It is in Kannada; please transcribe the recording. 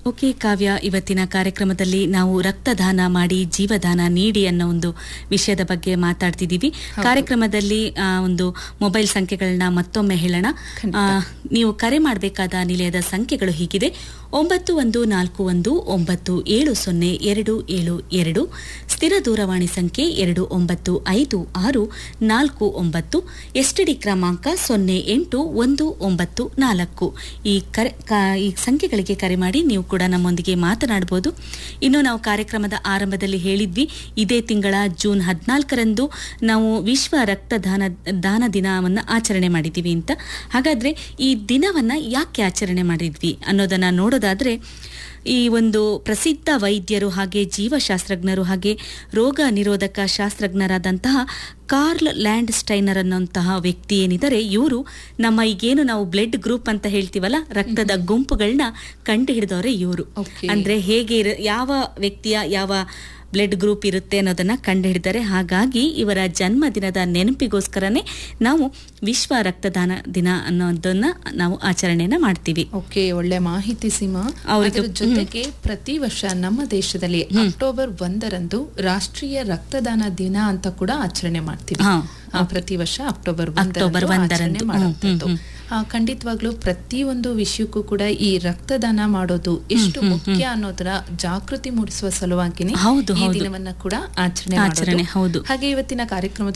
ಓಕೆ ಕಾವ್ಯ ಇವತ್ತಿನ ಕಾರ್ಯಕ್ರಮದಲ್ಲಿ ನಾವು ರಕ್ತದಾನ ಮಾಡಿ ಜೀವದಾನ ನೀಡಿ ಅನ್ನೋ ಒಂದು ವಿಷಯದ ಬಗ್ಗೆ ಮಾತಾಡ್ತಿದ್ದೀವಿ ಕಾರ್ಯಕ್ರಮದಲ್ಲಿ ಆ, ಒಂದು ಮೊಬೈಲ್ ಸಂಖ್ಯೆಗಳನ್ನ ಮತ್ತೊಮ್ಮೆ ಹೇಳೋಣ ಆ, ನೀವು ಕರೆ ಮಾಡಬೇಕಾದ ನಿಲಯದ ಸಂಖ್ಯೆಗಳು ಹೀಗಿದೆ ಒಂಬತ್ತು ಒಂದು ನಾಲ್ಕು ಒಂದು ಒಂಬತ್ತು ಏಳು ಸೊನ್ನೆ ಎರಡು ಏಳು ಎರಡು ಸ್ಥಿರ ದೂರವಾಣಿ ಸಂಖ್ಯೆ ಎರಡು ಒಂಬತ್ತು ಐದು ಆರು ನಾಲ್ಕು ಒಂಬತ್ತು ಎಸ್ಟಿಡಿ ಕ್ರಮಾಂಕ ಸೊನ್ನೆ ಎಂಟು ಒಂದು ಒಂಬತ್ತು ನಾಲ್ಕು ಈ ಕರೆ ಕಾ- ಈ ಸಂಖ್ಯೆಗಳಿಗೆ ಕರೆ ಮಾಡಿ ನೀವು ಕೂಡ ನಮ್ಮೊಂದಿಗೆ ಮಾತನಾಡಬಹುದು ಇನ್ನು ನಾವು ಕಾರ್ಯಕ್ರಮದ ಆರಂಭದಲ್ಲಿ ಹೇಳಿದ್ವಿ ಇದೇ ತಿಂಗಳ ಜೂನ್ ಹದಿನಾಲ್ಕರಂದು ನಾವು ವಿಶ್ವ ರಕ್ತದಾನ ದಾನ ದಿನವನ್ನು ಆಚರಣೆ ಮಾಡಿದ್ದೀವಿ ಅಂತ ಹಾಗಾದ್ರೆ ಈ ದಿನವನ್ನ ಯಾಕೆ ಆಚರಣೆ ಮಾಡಿದ್ವಿ ಅನ್ನೋದನ್ನ ನೋಡೋದಾದ್ರೆ ಈ ಒಂದು ಪ್ರಸಿದ್ಧ ವೈದ್ಯರು ಹಾಗೆ ಜೀವಶಾಸ್ತ್ರಜ್ಞರು ಹಾಗೆ ರೋಗ ನಿರೋಧಕ ಶಾಸ್ತ್ರಜ್ಞರಾದಂತಹ ಕಾರ್ಲ್ ಲ್ಯಾಂಡ್ ಸ್ಟೈನರ್ ಅನ್ನುವಂತಹ ವ್ಯಕ್ತಿ ಏನಿದ್ದಾರೆ ಇವರು ನಮ್ಮ ಈಗೇನು ನಾವು ಬ್ಲಡ್ ಗ್ರೂಪ್ ಅಂತ ಹೇಳ್ತೀವಲ್ಲ ರಕ್ತದ ಗುಂಪುಗಳನ್ನ ಕಂಡು ಹಿಡಿದವರೇ ಇವರು Okay. ಅಂದ್ರೆ ಹೇಗೆ ಇರ- ಯಾವ ವ್ಯಕ್ತಿಯ ಯಾವ ಬ್ಲಡ್ ಗ್ರೂಪ್ ಇರುತ್ತೆ ಅನ್ನೋದನ್ನ ಕಂಡು ಹಿಡಿತಾರೆ ಹಾಗಾಗಿ ಇವರ ಜನ್ಮದಿನದ ನೆನಪಿಗೋಸ್ಕರನೇ ನಾವು ವಿಶ್ವ ರಕ್ತದಾನ ದಿನ ಅನ್ನೋದನ್ನ ನಾವು ಆಚರಣೆಯನ್ನ ಮಾಡ್ತೀವಿ ಓಕೆ ಒಳ್ಳೆ ಮಾಹಿತಿ ಸೀಮಾ ಅವ್ರಿಗೆ- ಅದರ ಜೊತೆಗೆ ಪ್ರತಿ ವರ್ಷ ನಮ್ಮ ದೇಶದಲ್ಲಿ ಅಕ್ಟೋಬರ್ ಒಂದರಂದು ರಾಷ್ಟ್ರೀಯ ರಕ್ತದಾನ ದಿನ ಅಂತ ಕೂಡ ಆಚರಣೆ ಮಾಡ್ತೀವಿ ಹಾ, ಆ, ಪ್ರತಿ ವರ್ಷ ಅಕ್ಟೋಬರ್ ಅಕ್ಟೋಬರ್ ಒಂದರಂದು ಒಂದರಂದು. ಆಚರಣೆ ಹ್ಮ್, ಮಾಡುವಂಥದ್ದು. ಹ್ಮ್, ಆ, ಖಂಡಿತವಾಗ್ಲೂ ಪ್ರತಿಯೊಂದು ವಿಷಯಕ್ಕೂ ಕೂಡ ಈ ರಕ್ತದಾನ ಮಾಡೋದು ಎಷ್ಟು ಮುಖ್ಯ ಅನ್ನೋದರ ಜಾಗೃತಿ ಮೂಡಿಸುವ ಸಲುವಾಗಿನೇ ಹೌದು, ಈ ಹೌದು. ದಿನವನ್ನ ಕೂಡ ಆಚರಣೆ ಆಚರಣೆ, ಮಾಡೋದು. ಹೌದು. ಹಾಗೆ ಇವತ್ತಿನ ಕಾರ್ಯಕ್ರಮದ